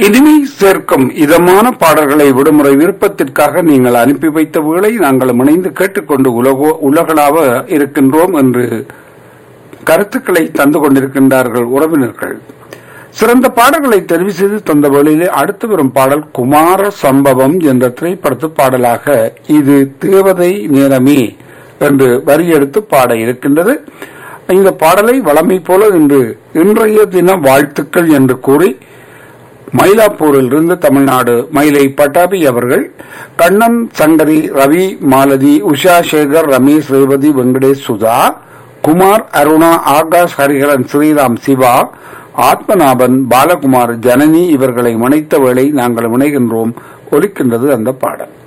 இனிமை சேர்க்கும் இதமான பாடல்களை விடுமுறை விருப்பத்திற்காக நீங்கள் அனுப்பி வைத்த வேளை நாங்கள் இணைந்து கேட்டுக்கொண்டு உலகோ உலகளாவ இருக்கின்றோம் என்று கருத்துக்களை தந்து கொண்டிருக்கின்றார்கள் உறவினர்கள் சிறந்த பாடல்களை தெரிவு செய்து தந்த வேளையிலே அடுத்து வரும் பாடல் குமார சம்பவம் என்ற திரைப்படத்து பாடலாக இது தேவதை நேரமே என்று வரி எடுத்து பாட இருக்கின்றது இந்த பாடலை வளமை போல இன்று இன்றைய தின வாழ்த்துக்கள் என்று கூறி மயிலாப்பூரில் இருந்து தமிழ்நாடு மயிலை பட்டாபி அவர்கள் கண்ணன் சங்கரி ரவி மாலதி உஷா சேகர் ரமேஷ் ரேவதி வெங்கடேஷ் சுதா குமார் அருணா ஆகாஷ் ஹரிஹரன் ஸ்ரீராம் சிவா ஆத்மநாபன் பாலகுமார் ஜனனி இவர்களை முனைத்த வேளை நாங்கள் முனைகின்றோம் ஒலிக்கின்றது அந்த பாடல்